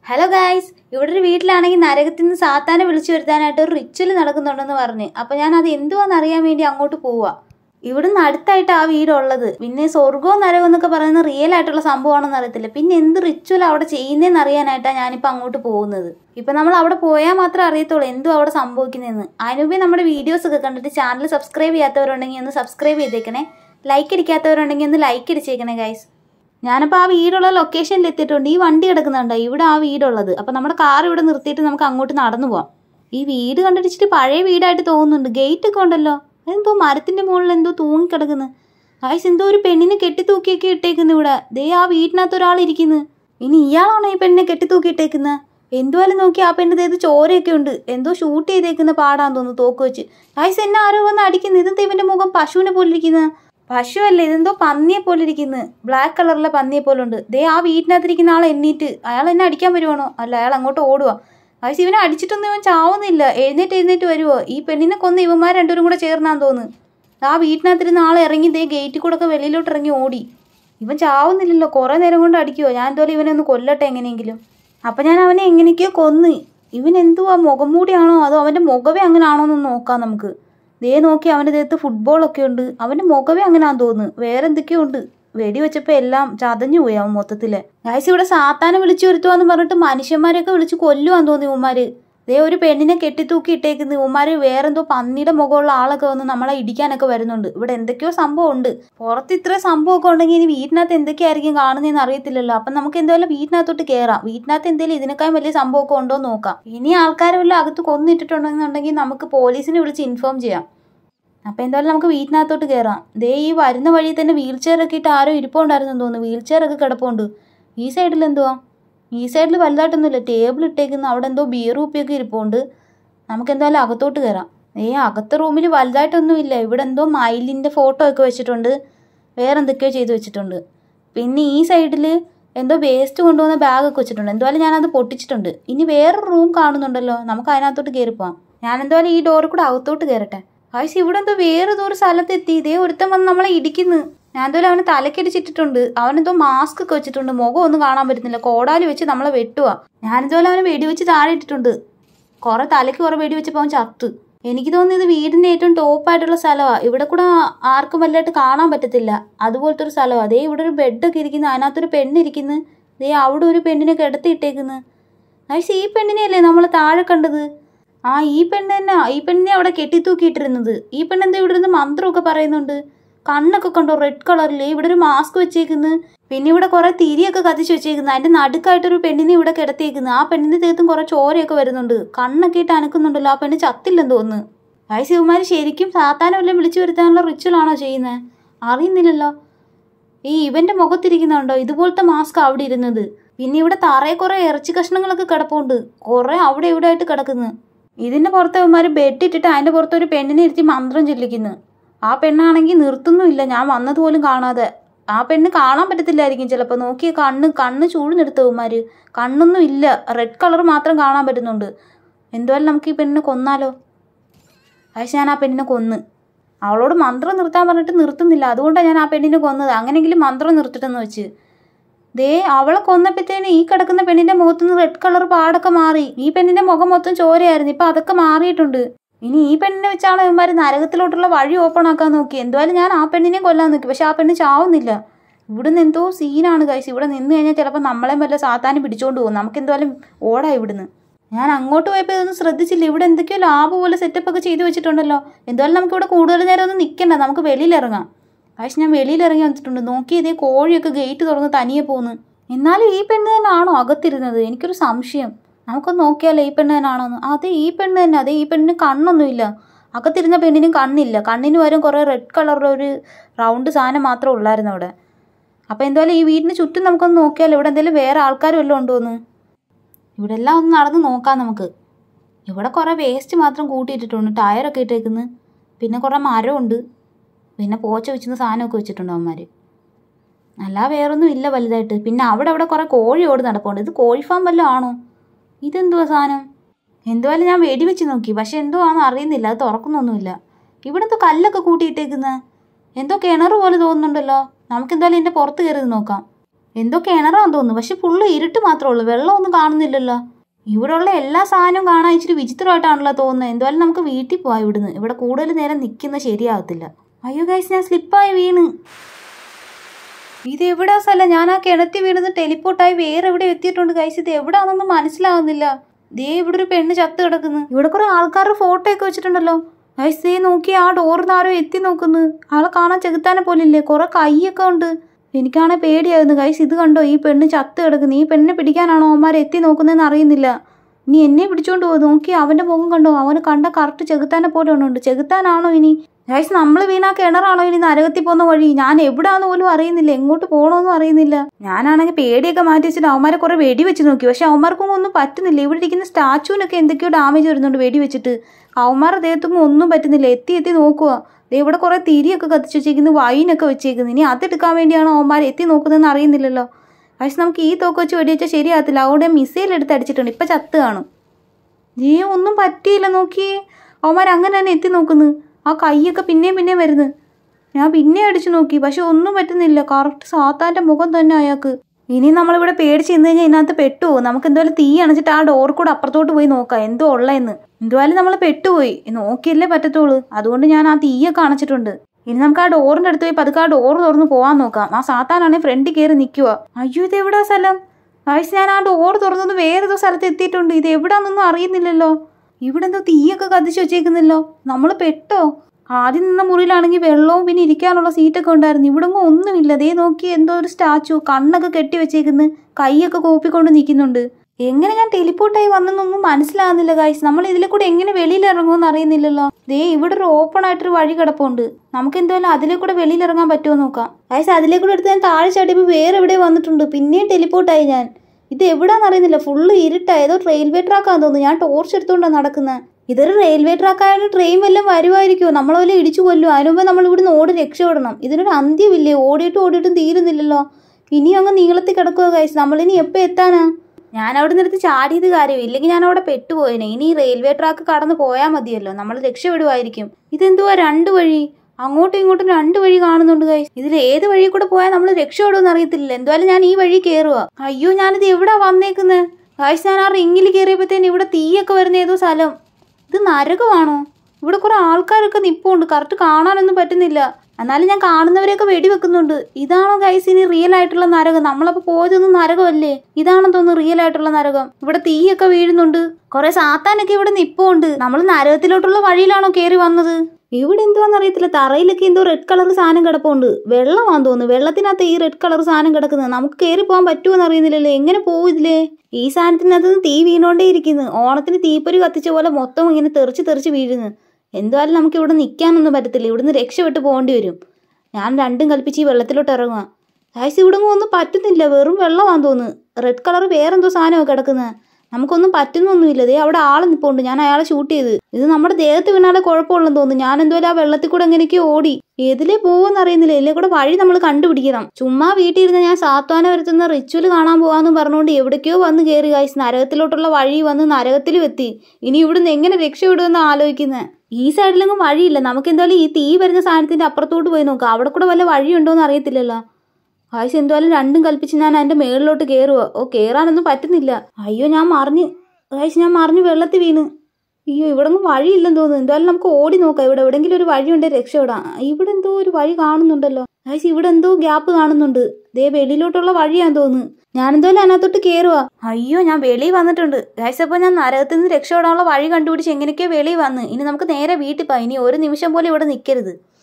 hello guys ഇവിടെ ഒരു വീട്ടിലാണെങ്കിൽ നരകത്തിൽ നിന്ന് സാത്താനെ വിളിച്ചു വരുത്താനായിട്ട് ഒരു റിച്വൽ നടക്കുന്നുണ്ടെന്ന് പറഞ്ഞ് അപ്പൊ ഞാൻ അത് എന്തുവാന്ന് അറിയാൻ വേണ്ടി അങ്ങോട്ട് പോവാ ഇവിടുന്ന് അടുത്തായിട്ട് ആ വീടുള്ളത് പിന്നെ സ്വർഗവും നരകവും എന്നൊക്കെ പറയുന്നത് റിയൽ ആയിട്ടുള്ള സംഭവമാണെന്ന് അറിയത്തില്ല പിന്നെ എന്ത് റിച്വൽ അവിടെ ചെയ്യുന്നതെന്ന് അറിയാനായിട്ടാണ് ഞാനിപ്പോൾ അങ്ങോട്ട് പോകുന്നത് ഇപ്പൊ നമ്മൾ അവിടെ പോയാൽ മാത്രമേ അറിയത്തുള്ളൂ എന്തും അവിടെ സംഭവിക്കുന്നതെന്ന് അതിനുമുമ്പേ നമ്മുടെ വീഡിയോസ് ഒക്കെ കണ്ടിട്ട് ചാനൽ സബ്സ്ക്രൈബ് ചെയ്യാത്തവരുണ്ടെങ്കിൽ ഒന്ന് സബ്സ്ക്രൈബ് ചെയ്തേക്കണേ ലൈക്ക് അടിക്കാത്തവരുണ്ടെങ്കിൽ ഒന്ന് ലൈക്ക് അടിച്ചേക്കണേ ഗൈസ് ഞാനിപ്പോൾ ആ വീടുള്ള ലൊക്കേഷനിൽ എത്തിയിട്ടുണ്ട് ഈ വണ്ടി കിടക്കുന്നുണ്ടോ ഇവിടെ ആ വീടുള്ളത് അപ്പം നമ്മുടെ കാർ ഇവിടെ നിർത്തിയിട്ട് നമുക്ക് അങ്ങോട്ട് നടന്നു പോവാം ഈ വീട് കണ്ടിട്ട് പഴയ വീടായിട്ട് തോന്നുന്നുണ്ട് ഗേറ്റ് ഒക്കെ ഉണ്ടല്ലോ എന്തോ മരത്തിന്റെ മുകളിൽ എന്തോ തൂങ്ങിക്കിടക്കുന്നു ആയിസ് എന്തോ ഒരു പെണ്ണിനെ കെട്ടിത്തൂക്കിയൊക്കെ ഇട്ടേക്കുന്നു ഇവിടെ ദേ ആ വീട്ടിനകത്ത് ഒരാൾ ഇരിക്കുന്നു ഇനി ഇയാളാണോ ഈ പെണ്ണിനെ കെട്ടിത്തൂക്കി ഇട്ടേക്കുന്നത് എന്തുവാലും നോക്കി ആ പെണ്ണിന്റെ ദേഹത്ത് ചോരയൊക്കെ ഉണ്ട് എന്തോ ഷൂട്ട് ചെയ്തേക്കുന്ന പാടാന്ന് തോന്നുന്നു തോക്ക് വെച്ച് ആയിസ് എന്നെ ആരോ വന്ന് അടിക്കുന്നു ഇതെന്താ ഇവന്റെ മുഖം പശുവിനെ പോലെ ഇരിക്കുന്നത് പശു അല്ലേ ഇതെന്തോ പന്നിയെ പോലെ ഇരിക്കുന്നു ബ്ലാക്ക് കളറിലെ പന്നിയെ പോലെ ഉണ്ട് ദേ ആ വീട്ടിനകത്തിരിക്കുന്ന ആൾ എണ്ണീറ്റ് അയാൾ എന്നെ അടിക്കാൻ വരുവാണോ അല്ല അയാൾ അങ്ങോട്ട് ഓടുക ആയിസ് ഇവനെ അടിച്ചിട്ടൊന്നും ഇവൻ ചാവുന്നില്ല എഴുന്നേറ്റ് എഴുന്നേറ്റ് വരുവോ ഈ പെണ്ണിനെ കൊന്ന് ഇവന്മാർ രണ്ടുപേരും കൂടെ ചേർന്നാന്ന് തോന്നുന്നു ആ വീട്ടിനകത്തിരുന്ന ആൾ ഇറങ്ങി ദേ ഗേറ്റിൽ കൂടെ ഒക്കെ വെളിയിലോട്ട് ഇറങ്ങി ഓടി ഇവൻ ചാവുന്നില്ലല്ലോ കുറേ നേരം കൊണ്ട് അടിക്കുവോ ഞാൻ എന്തായാലും ഇവനെ ഒന്ന് കൊല്ലട്ടെ എങ്ങനെയെങ്കിലും അപ്പം ഞാൻ അവനെ എങ്ങനെയൊക്കെയോ കൊന്ന് ഇവൻ എന്തുവാ മുഖം മൂടിയാണോ അതോ അവൻ്റെ മുഖവേ അങ്ങനെ ആണോ എന്ന് നോക്കാം നമുക്ക് ദേ നോക്കി അവൻ്റെ ദേഹത്ത് ഫുട്ബോളൊക്കെ ഉണ്ട് അവൻ്റെ മുഖവേ അങ്ങനെയാന്ന് തോന്നുന്നു വേറെ എന്തൊക്കെയോ ഉണ്ട് വെടി വെച്ചപ്പോൾ എല്ലാം ചതഞ്ഞു പോയി അവൻ മൊത്തത്തില് ഗായ്സ് ഇവിടെ സാത്താനെ വിളിച്ചു വരുത്തുവാന്ന് പറഞ്ഞിട്ട് മനുഷ്യന്മാരെയൊക്കെ വിളിച്ച് കൊല്ലുവാന്ന് തോന്നി ഉമ്മാര് ദേ ഒരു പെണ്ണിനെ കെട്ടിത്തൂക്കി ഇട്ടേക്കുന്നു ഉമ്മാര് വേറെന്തോ പന്നിയുടെ മുഖമുള്ള ആളൊക്കെ വന്ന് നമ്മളെ ഇടിക്കാനൊക്കെ വരുന്നുണ്ട് ഇവിടെ എന്തൊക്കെയോ സംഭവം ഉണ്ട് പുറത്ത് ഇത്ര സംഭവമൊക്കെ ഉണ്ടെങ്കിൽ ഇനി വീട്ടിനകത്ത് എന്തൊക്കെയായിരിക്കും കാണുന്നതെന്ന് അറിയത്തില്ലല്ലോ അപ്പം നമുക്ക് എന്തായാലും വീട്ടിനകത്തോട്ട് കയറാം വീട്ടിനകത്ത് എന്തെങ്കിലും ഇതിനേക്കാൾ വലിയ സംഭവമൊക്കെ ഉണ്ടോ എന്ന് നോക്കാം ഇനി ആൾക്കാരെ വല്ല അകത്ത് കൊന്നിട്ടിട്ടുണ്ടെന്നുണ്ടെങ്കിൽ നമുക്ക് പോലീസിനെ വിളിച്ച് ഇൻഫോം ചെയ്യാം അപ്പം എന്തായാലും നമുക്ക് വീട്ടിനകത്തോട്ട് കയറാം ദേ ഈ വരുന്ന വഴി തന്നെ വീൽ ചെയർ ഒക്കെ ഇട്ട് ആരോ ഇരിപ്പുണ്ടായിരുന്നെന്ന് തോന്നുന്നു വീൽ ചെയർ ഒക്കെ കിടപ്പുണ്ട് ഈ സൈഡിൽ എന്തുവാ ഈ സൈഡിൽ വലുതായിട്ടൊന്നുമില്ല ടേബിൾ ഇട്ടേക്കുന്ന അവിടെ എന്തോ ബിയർ കുപ്പിയൊക്കെ ഇരിപ്പുണ്ട് നമുക്ക് എന്തായാലും അകത്തോട്ട് കയറാം ഏ അകത്തെ റൂമിൽ വലുതായിട്ടൊന്നുമില്ല ഇവിടെ എന്തോ മയിലിൻ്റെ ഫോട്ടോ ഒക്കെ വെച്ചിട്ടുണ്ട് വേറെ എന്തൊക്കെയോ ചെയ്ത് വെച്ചിട്ടുണ്ട് പിന്നെ ഈ സൈഡിൽ എന്തോ വേസ്റ്റ് കൊണ്ടുവന്ന ബാഗൊക്കെ വെച്ചിട്ടുണ്ട് എന്തായാലും ഞാനത് പൊട്ടിച്ചിട്ടുണ്ട് ഇനി വേറൊരു റൂം കാണുന്നുണ്ടല്ലോ നമുക്ക് അതിനകത്തോട്ട് കയറി പോവാം ഞാൻ എന്തായാലും ഈ ഡോറിൽ കൂടെ അകത്തോട്ട് കയറട്ടെ ആയിസ് ഇവിടെ എന്തോ വേറെ ഏതോ ഒരു സ്ഥലത്തെത്തി ഇതേ ഒരുത്തൻ വന്ന് നമ്മളെ ഇടിക്കുന്നു ഞാൻ എന്തായാലും അവന് തലക്കടിച്ചിട്ടിട്ടുണ്ട് അവനെന്തോ മാസ്ക് ഒക്കെ വെച്ചിട്ടുണ്ട് മുഖം ഒന്നും കാണാൻ പറ്റുന്നില്ല കോടാലി വെച്ച് നമ്മളെ വെട്ടുക ഞാൻ എന്തായാലും അവനെ വെടിവെച്ച് താഴെ ഇട്ടിട്ടുണ്ട് കുറെ തലയ്ക്ക് കുറെ വെടിവെച്ചപ്പോൾ അവൻ ചത്ത് എനിക്ക് തോന്നുന്നത് ഇത് വീടിന്റെ ഏറ്റവും ടോപ്പായിട്ടുള്ള സ്ഥലമാണ് ഇവിടെ കൂടെ ആർക്കും വലുതായിട്ട് കാണാൻ പറ്റത്തില്ല അതുപോലത്തെ ഒരു സ്ഥലമാണ് അതേ ഇവിടെ ഒരു ബെഡൊക്കെ ഇരിക്കുന്നു അതിനകത്തൊരു പെണ്ണിരിക്കുന്നു ദേ അവിടെ ഒരു പെണ്ണിനെ കിടത്തിയിട്ടേക്കുന്നു ഐസ് ഈ പെണ്ണിനെയല്ലേ നമ്മൾ താഴെ കണ്ടത് ആ ഈ പെണ്ണ് തന്നെ ഈ പെണ്ണിനെ അവിടെ കെട്ടിത്തൂക്കിയിട്ടിരുന്നത് ഈ പെണ്ണെന്താ ഇവിടെ നിന്ന് മന്ത്രമൊക്കെ പറയുന്നുണ്ട് കണ്ണൊക്കെ കണ്ടോ റെഡ് കളറിൽ ഇവിടെ ഒരു മാസ്ക് വെച്ചേക്കുന്നു പിന്നെ ഇവിടെ കുറെ തിരിയൊക്കെ കത്തിച്ച് വെച്ചേക്കുന്നു അതിന്റെ നടുക്കായിട്ടൊരു പെണ്ണിനെ ഇവിടെ കിടത്തിയേക്കുന്നു ആ പെണ്ണിന്റെ ദേഹത്തും കുറെ ചോരയൊക്കെ വരുന്നുണ്ട് കണ്ണൊക്കെ ഇട്ട് അനക്കുന്നുണ്ടല്ലോ ആ പെണ്ണ് ചത്തില്ലെന്ന് തോന്നുന്നു ഹായ് ശിവമാര് ശരിക്കും സാത്താനെ വല്ലതും വിളിച്ചു വരുത്താനുള്ള റിച്വലാണോ ചെയ്യുന്നത് അറിയുന്നില്ലല്ലോ ഈ ഇവന്റെ മുഖത്തിരിക്കുന്നുണ്ടോ ഇതുപോലത്തെ മാസ്ക് അവിടെ ഇരുന്നത് പിന്നെ ഇവിടെ തറയെ കുറെ ഇറച്ചി കഷ്ണങ്ങളൊക്കെ കിടപ്പുണ്ട് കുറെ അവിടെ ഇവിടെ ആയിട്ട് കിടക്കുന്നു ഇതിന്റെ പുറത്ത് ഇവന്മാര് ബെഡ് ഇട്ടിട്ട് അതിന്റെ പുറത്ത് ഒരു പെണ്ണിനെ ഇരുത്തി മന്ത്രം ചൊല്ലിക്കുന്നു ആ പെണ്ണാണെങ്കിൽ നിർത്തുന്നുമില്ല ഞാൻ വന്നത് പോലും കാണാതെ ആ പെണ്ണ് കാണാൻ പറ്റത്തില്ലായിരിക്കും ചിലപ്പോൾ നോക്കിയ കണ്ണ് കണ്ണ് ചൂടുന്നെടുത്തു ഇവന്മാര് കണ്ണൊന്നും ഇല്ല റെഡ് കളർ മാത്രം കാണാൻ പറ്റുന്നുണ്ട് എന്തുവായാലും നമുക്ക് ഈ പെണ്ണിനെ കൊന്നാലോ പക്ഷെ ഞാൻ ആ പെണ്ണിനെ കൊന്ന് അവളോട് മന്ത്രം നിർത്താൻ പറഞ്ഞിട്ട് നിർത്തുന്നില്ല അതുകൊണ്ടാണ് ഞാൻ ആ പെണ്ണിനെ കൊന്നത് അങ്ങനെങ്കിലും മന്ത്രം നിർത്തിട്ടെന്ന് വെച്ച് ദേ അവളെ കൊന്നപ്പോഴത്തേന് ഈ കിടക്കുന്ന പെണ്ണിന്റെ മുഖത്തുനിന്ന് റെഡ് കളർ പാടൊക്കെ മാറി ഈ പെണ്ണിന്റെ മുഖം മൊത്തം ചോരയായിരുന്നു ഇപ്പൊ അതൊക്കെ മാറിയിട്ടുണ്ട് ഇനി ഈ പെണ്ണിനെ വെച്ചാണ് ഇവന്മാർ നരകത്തിലോട്ടുള്ള വഴി ഓപ്പൺ ആക്കാൻ നോക്കി എന്തായാലും ഞാൻ ആ പെണ്ണിനെ കൊല്ലാൻ നോക്കി പക്ഷെ ആ പെണ്ണ് ചാവുന്നില്ല ഇവിടുന്ന് എന്തോ സീനാണ് കഴിച്ച് ഇവിടെ നിന്ന് കഴിഞ്ഞാൽ ചിലപ്പോൾ നമ്മളെ വല്ല സാത്താനും പിടിച്ചോണ്ട് പോകും നമുക്ക് എന്തായാലും ഓടാം ഇവിടുന്ന് ഞാൻ അങ്ങോട്ട് പോയപ്പോൾ ഇതൊന്നും ശ്രദ്ധിച്ചില്ല ഇവിടെ എന്തൊക്കെയോ ലാബ് പോലെ സെറ്റപ്പ് ഒക്കെ ചെയ്ത് വെച്ചിട്ടുണ്ടല്ലോ എന്തായാലും നമുക്ക് ഇവിടെ കൂടുതൽ നേരം ഒന്നും നിൽക്കണ്ട നമുക്ക് വെളിയിലിറങ്ങാം പക്ഷെ ഞാൻ വെളിയിലിറങ്ങി വന്നിട്ടുണ്ട് നോക്കി ഇതേ കോഴിയൊക്കെ ഗേറ്റ് തുറന്ന് തനിയെ പോന്ന് എന്നാലും ഈ പെണ്ണ് തന്നെ ആണോ അകത്തിരുന്നത് എനിക്കൊരു സംശയം നമുക്കൊന്ന് നോക്കിയാലോ ഈ പെണ്ണ് തന്നെ ആണോന്ന് അതെ ഈ പെണ്ണ് തന്നെ അതെ ഈ പെണ്ണിന് കണ്ണൊന്നുമില്ല അകത്തിരുന്ന പെണ്ണിനും കണ്ണില്ല കണ്ണിന് വരും കുറേ റെഡ് കളറുള്ള ഒരു റൗണ്ട് സാധനം മാത്രമേ ഉള്ളായിരുന്നു അവിടെ അപ്പോൾ എന്തായാലും ഈ വീടിന് ചുറ്റും നമുക്കൊന്ന് നോക്കിയാലോ ഇവിടെ എന്തെങ്കിലും വേറെ ആൾക്കാർ വല്ലതും ഉണ്ടോന്ന് ഇവിടെ എല്ലാം ഒന്ന് നടന്ന് നോക്കാം നമുക്ക് ഇവിടെ കുറേ വേസ്റ്റ് മാത്രം കൂട്ടിയിട്ടിട്ടുണ്ട് ടയറൊക്കെ ഇട്ടേക്കുന്നു പിന്നെ കുറേ മരമുണ്ട് പിന്നെ പോച്ച വെച്ചിരുന്ന സാധനമൊക്കെ വെച്ചിട്ടുണ്ട് അവന്മാർ അല്ല വേറൊന്നും ഇല്ല വലുതായിട്ട് പിന്നെ അവിടെ അവിടെ കുറേ കോഴി ഓടി നടപ്പുണ്ട് ഇത് കോഴി ഫാം വല്ലതും ആണോ ഇതെന്തുവാ സാധനം എന്തുവായാലും ഞാൻ വെടിവെച്ച് നോക്കി പക്ഷെ എന്തോ ആണെന്ന് അറിയുന്നില്ല അത് തുറക്കുന്നൊന്നുമില്ല ഇവിടെ എന്തോ കല്ലൊക്കെ കൂട്ടിയിട്ടേക്കുന്നത് എന്തോ കിണർ പോലെ തോന്നുന്നുണ്ടല്ലോ നമുക്ക് എന്തായാലും ഇതിൻ്റെ പുറത്ത് കയറി നോക്കാം എന്തോ കിണറാന്ന് തോന്നുന്നു പക്ഷെ ഫുള്ള് ഇരുട്ട് മാത്രമേ ഉള്ളൂ വെള്ളമൊന്നും കാണുന്നില്ലല്ലോ ഇവിടെയുള്ള എല്ലാ സാധനവും കാണാൻ ഇച്ചിരി വിചിത്രമായിട്ടാണല്ലോ തോന്നുന്നത് എന്തായാലും നമുക്ക് വീട്ടിൽ പോവാം ഇവിടുന്ന് ഇവിടെ കൂടുതൽ നേരം നിൽക്കുന്ന ശരിയാകത്തില്ല അയ്യോ ഗൈസ് ഞാൻ സ്ലിപ്പായി വീണ് ഇത് എവിടാ സ്ഥലം ഞാൻ ആ കിണറ്റി വീണത് ടെലിപ്പോർട്ടായി വേറെ എവിടെ എത്തിയിട്ടുണ്ട് ഗൈസ് ഇത് എവിടാന്നൊന്നും മനസ്സിലാവുന്നില്ല ദേ ഇവിടെ ഒരു പെണ്ണ് ചത്ത് കിടക്കുന്നു ഇവിടെ കുറെ ആൾക്കാരുടെ ഫോട്ടോ ഒക്കെ വെച്ചിട്ടുണ്ടല്ലോ ഗൈസ് ദേ നോക്കി ആ ഡോറിന്ന് ആരോ എത്തി നോക്കുന്നു ആളെ കാണാൻ ചെകുത്താനെ പോലില്ലേ കുറെ കൈയൊക്കെ ഉണ്ട് എനിക്കാണെ പേടിയായിരുന്നു ഗൈസ് ഇത് കണ്ടോ ഈ പെണ്ണ് ചത്ത് കിടക്കുന്നു ഈ പെണ്ണിനെ പിടിക്കാനാണോ അവന്മാരെ എത്തി നോക്കുന്നതെന്ന് അറിയുന്നില്ല നീ എന്നെ പിടിച്ചോണ്ട് പോകും നോക്കി അവന്റെ മുഖം കണ്ടോ അവന് കണ്ട കറക്റ്റ് ചെകുത്താനെ പോലെ ഉണ്ട് ചെകുത്താനാണോ ഇനി ഗൈസ് നമ്മൾ വീണ കിണറാണോ ഇനി നരകത്തിൽ പോകുന്ന വഴി ഞാൻ എവിടാന്ന് പോലും അറിയുന്നില്ല എങ്ങോട്ട് പോകണമെന്നും അറിയുന്നില്ല ഞാനാണെങ്കിൽ പേടിയൊക്കെ മാറ്റി വെച്ചിട്ട് അവന്മാരെ കുറെ വെടി വെച്ച് നോക്കി പക്ഷെ അവന്മാർക്കൊന്നും ഒന്നും പറ്റുന്നില്ല ഇവിടെ ഇരിക്കുന്ന സ്റ്റാച്ചുവിനൊക്കെ എന്തൊക്കെയോ ഡാമേജ് വരുന്നുണ്ട് വെടി വെച്ചിട്ട് അവന്മാരുടെ ദേഹത്തൊന്നും ഒന്നും പറ്റുന്നില്ല എത്തി എത്തി നോക്കുക ദേ ഇവിടെ കുറെ തിരിയൊക്കെ കത്തിച്ച് വെച്ചേക്കുന്നു വൈനൊക്കെ വെച്ചേക്കുന്നു ഇനി അതെടുക്കാൻ വേണ്ടിയാണോ അവന്മാർ എത്തി നോക്കുന്നതെന്ന് അറിയുന്നില്ലല്ലോ പക്ഷെ നമുക്ക് ഈ തോക്ക് വെച്ച് വെടി വെച്ചാൽ ശരിയാകത്തില്ല അവിടെ മിസൈൽ എടുത്ത് അടിച്ചിട്ടുണ്ട് ഇപ്പൊ ചത്ത് കാണും ജീ ഒന്നും പറ്റിയില്ല നോക്കിയേ അവന്മാർ അങ്ങനെ തന്നെ എത്തി നോക്കുന്നു ആ കൈയൊക്കെ പിന്നെയും പിന്നെയും വരുന്നു ഞാൻ പിന്നെ അടിച്ചു നോക്കി പക്ഷെ ഒന്നും പറ്റുന്നില്ല കറക്റ്റ് സാത്താന്റെ മുഖം തന്നെ അയാൾക്ക് ഇനി നമ്മളിവിടെ പേടിച്ച് നിന്ന് കഴിഞ്ഞാൽ ഇതിനകത്ത് പെട്ടുപോകും നമുക്ക് എന്തായാലും തീ അണച്ചിട്ട് ആ ഡോർ കൂടെ അപ്പുറത്തോട്ട് പോയി നോക്കാം എന്തോ ഉള്ളതെന്ന് എന്തായാലും നമ്മൾ പെട്ടുപോയി നോക്കിയല്ലേ പറ്റത്തുള്ളൂ അതുകൊണ്ട് ഞാൻ ആ തീയൊക്കെ അണച്ചിട്ടുണ്ട് ഇനി നമുക്ക് ആ ഡോറിന്റെ അടുത്ത് പോയി പതുക്കെ ആ ഡോർ തുറന്ന് പോകാൻ നോക്കാം ആ സാത്താനാണെങ്കിൽ ഫ്രണ്ടിൽ കയറി നിൽക്കുക അയ്യോ ഇത് എവിടാ സ്ഥലം വയസ്സ് ഞാൻ ആ ഡോർ തുറന്നത് വേറേതോ സ്ഥലത്ത് എത്തിയിട്ടുണ്ട് ഇത് എവിടാന്നൊന്നും അറിയുന്നില്ലല്ലോ ഇവിടെ എന്തോ തീയൊക്കെ കത്തിച്ച് വെച്ചേക്കുന്നല്ലോ നമ്മൾ പെട്ടോ ആദ്യം നിന്ന മുറിയിലാണെങ്കിൽ വെള്ളവും പിന്നെ ഇരിക്കാനുള്ള സീറ്റൊക്കെ ഉണ്ടായിരുന്നു ഇവിടെ ഒന്നുമില്ല ദേ നോക്കി എന്തോ ഒരു സ്റ്റാച്ചു കണ്ണൊക്കെ കെട്ടി വെച്ചേക്കുന്നു കൈയൊക്കെ കോപ്പിക്കൊണ്ട് നിൽക്കുന്നുണ്ട് എങ്ങനെ ഞാൻ ടെലിപ്പോർട്ടായി വന്നെന്നൊന്നും മനസ്സിലാകുന്നില്ല ഗൈസ് നമ്മൾ ഇതിലെ കൂടെ എങ്ങനെ വെളിയിൽ ഇറങ്ങുമെന്ന് അറിയുന്നില്ലല്ലോ ദേ ഇവിടെ ഒരു ഓപ്പൺ ആയിട്ടൊരു വഴി കിടപ്പുണ്ട് നമുക്ക് എന്തായാലും അതിലെ കൂടെ വെളിയിൽ ഇറങ്ങാൻ പറ്റുമോ നോക്കാം ഗൈസ് അതിലെ കൂടെ എടുത്ത് ഞാൻ താഴെ ചാടിയപ്പോൾ വേറെ എവിടെ വന്നിട്ടുണ്ട് പിന്നെയും ടെലിപ്പോർട്ടായി ഞാൻ ഇത് എവിടാന്ന് അറിയുന്നില്ല ഫുള്ള് ഇരുട്ടാ ഏതോ റെയിൽവേ ട്രാക്കാന്ന് തോന്നുന്നു ഞാൻ ടോർച്ച് എടുത്തോണ്ടാ നടക്കുന്നത് ഇതൊരു റെയിൽവേ ട്രാക്ക് ആയതുകൊണ്ട് ട്രെയിൻ വല്ലതും വരുമായിരിക്കുമോ നമ്മളെ വല്ല ഇടിച്ചു കൊല്ലും അതിന് മുമ്പ് നമ്മൾ ഇവിടുന്ന് ഓടി രക്ഷപ്പെടണം ഇതിനൊരു അന്ത്യമില്ലേ ഓടിയിട്ട് ഓടിയിട്ടും തീരുന്നില്ലല്ലോ ഇനി അങ്ങ് നീളത്തിൽ കിടക്കുക കഴിച്ച് നമ്മളിനി എപ്പോൾ എത്താനാ ഞാൻ അവിടെ നിർത്തി ചാടിയത് കാര്യം ഇല്ലെങ്കിൽ ഞാൻ അവിടെ പെട്ടുപോയേനെ ഇനി ഈ റെയിൽവേ ട്രാക്ക് കടന്ന് പോയാൽ മതിയല്ലോ നമ്മൾ രക്ഷപ്പെടുമായിരിക്കും ഇതെന്തുവാ രണ്ട് വഴി അങ്ങോട്ടും ഇങ്ങോട്ടും രണ്ട് വഴി കാണുന്നുണ്ട് ഗൈസ് ഇതിൽ ഏത് വഴി കൂടെ പോയാൽ നമ്മൾ രക്ഷപ്പെടുമെന്ന് അറിയത്തില്ല എന്തായാലും ഞാൻ ഈ വഴി കയറുക അയ്യോ ഞാനിത് എവിടാ വന്നേക്കുന്നത് ഗൈസ് ഞാൻ ആ റിങ്ങിൽ കയറിയപ്പോഴത്തേന് ഇവിടെ തീയൊക്കെ വരുന്ന ഏതോ സ്ഥലം ഇത് നരകമാണോ ഇവിടെ കുറെ ആൾക്കാരൊക്കെ നിപ്പുണ്ട് കറക്റ്റ് കാണാനൊന്നും പറ്റുന്നില്ല എന്നാലും ഞാൻ കാണുന്നവരെയൊക്കെ വെടിവെക്കുന്നുണ്ട് ഇതാണോ ഗൈസ് ഇനി റിയൽ ആയിട്ടുള്ള നരകം നമ്മളപ്പോ പോയതൊന്നും നരകമല്ലേ ഇതാണെന്ന് തോന്നുന്നു റിയൽ ആയിട്ടുള്ള നരകം ഇവിടെ തീയൊക്കെ വീഴുന്നുണ്ട് കുറെ സാത്താനൊക്കെ ഇവിടെ നിപ്പുണ്ട് നമ്മൾ നരകത്തിലോട്ടുള്ള വഴിയിലാണോ കയറി വന്നത് ഇവിടെ എന്തുവാന്ന് അറിയത്തില്ല തറയിലൊക്കെ എന്തോ റെഡ് കളർ സാധനം കിടപ്പുണ്ട് വെള്ളമാന്ന് തോന്നുന്നു വെള്ളത്തിനകത്ത് ഈ റെഡ് കളർ സാധനം കിടക്കുന്നത് നമുക്ക് കയറി പോകാൻ പറ്റുമെന്ന് അറിയുന്നില്ലല്ലോ എങ്ങനെ പോകും ഇതിലേ ഈ സാധനത്തിനകത്ത് നിന്ന് തീ വീണോണ്ടേ ഇരിക്കുന്നു ഓണത്തിന് തീപ്പൊരി കത്തിച്ച പോലെ മൊത്തം ഇങ്ങനെ തെറിച്ച് തെറിച്ച് വീഴുന്നു എന്തായാലും നമുക്ക് ഇവിടെ നിൽക്കാനൊന്നും പറ്റത്തില്ല ഇവിടുന്ന് രക്ഷപ്പെട്ട് പോകേണ്ടി വരും ഞാൻ രണ്ടും കൽപ്പിച്ച് ഈ വെള്ളത്തിലോട്ട് ഇറങ്ങുക ഗായ്സ് ഇവിടെ ഒന്നും പറ്റുന്നില്ല വെറും വെള്ളമാന്ന് തോന്നുന്നു റെഡ് കളർ വേറെന്തോ സാധനമൊക്കെ കിടക്കുന്നത് നമുക്കൊന്നും പറ്റുന്നൊന്നുമില്ല ദേ അവിടെ ആള് നിൽപ്പുണ്ട് ഞാൻ അയാളെ ഷൂട്ട് ചെയ്ത് ഇത് നമ്മുടെ ദേഹത്ത് വീണാലേ കുഴപ്പമുള്ളെന്ന് തോന്നുന്നു ഞാൻ എന്തായാലും ആ വെള്ളത്തിൽ കൂടെ എങ്ങനെയൊക്കെയോ ഓടി ഏതിലേ പോകുമെന്ന് അറിയുന്നില്ല ഇതിലെ കൂടെ വഴി നമ്മൾ കണ്ടുപിടിക്കണം ചുമ്മാ വീട്ടിൽ ഇരുന്ന് ഞാൻ സാത്വാന വരുത്തുന്ന റിച്വൽ കാണാൻ പോകാമെന്ന് പറഞ്ഞുകൊണ്ട് എവിടേക്കോ വന്ന് കയറി ഗായ്സ് നരകത്തിലോട്ടുള്ള വഴി വന്ന് നരകത്തിലും എത്തി ഇനി ഇവിടുന്ന് എങ്ങനെ രക്ഷപ്പെടുമെന്ന് ആലോചിക്കുന്നത് ഈ സൈഡിലെങ്ങും വഴിയില്ല നമുക്ക് എന്തായാലും ഈ തീ വരുന്ന സാധനത്തിന്റെ അപ്പുറത്തോട്ട് പോയി നോക്കാം അവിടെ കൂടെ വല്ല വഴിയുണ്ടോ എന്ന് അറിയത്തില്ലല്ലോ ആയിഷ എന്തായാലും രണ്ടും കൽപ്പിച്ച് ഞാൻ അതിന്റെ മേളിലോട്ട് കയറുക ഓ കയറാനൊന്നും പറ്റുന്നില്ല അയ്യോ ഞാൻ മറിഞ്ഞ് ആയിഷ ഞാൻ മറിഞ്ഞ് വെള്ളത്തിൽ വീണ് അയ്യോ ഇവിടെ ഒന്നും വഴിയില്ലെന്ന് തോന്നുന്നു എന്തായാലും നമുക്ക് ഓടി നോക്കാം ഇവിടെ എവിടെയെങ്കിലും ഒരു വഴി ഉണ്ടെങ്കിൽ രക്ഷപ്പെടാം ഇവിടെ എന്തോ ഒരു വഴി കാണുന്നുണ്ടല്ലോ ആയിഷ ഇവിടെ എന്തോ ഗ്യാപ്പ് കാണുന്നുണ്ട് ദേ വെളിയിലോട്ടുള്ള വഴിയാന്ന് തോന്നുന്നു ഞാൻ എന്തായാലും അതിനകത്തോട്ട് കയറുക അയ്യോ ഞാൻ വെളിയിൽ വന്നിട്ടുണ്ട് ഗൈസ് അപ്പോൾ ഞാൻ നരകത്തിൽ നിന്ന് രക്ഷപ്പെടാനുള്ള വഴി കണ്ടുപിടിച്ച് എങ്ങനെയൊക്കെയോ വെളിയിൽ വന്ന് ഇനി നമുക്ക് നേരെ വീട്ടിൽ പോയി ഇനി ഒരു നിമിഷം പോലും ഇവിടെ നിൽക്കരുത്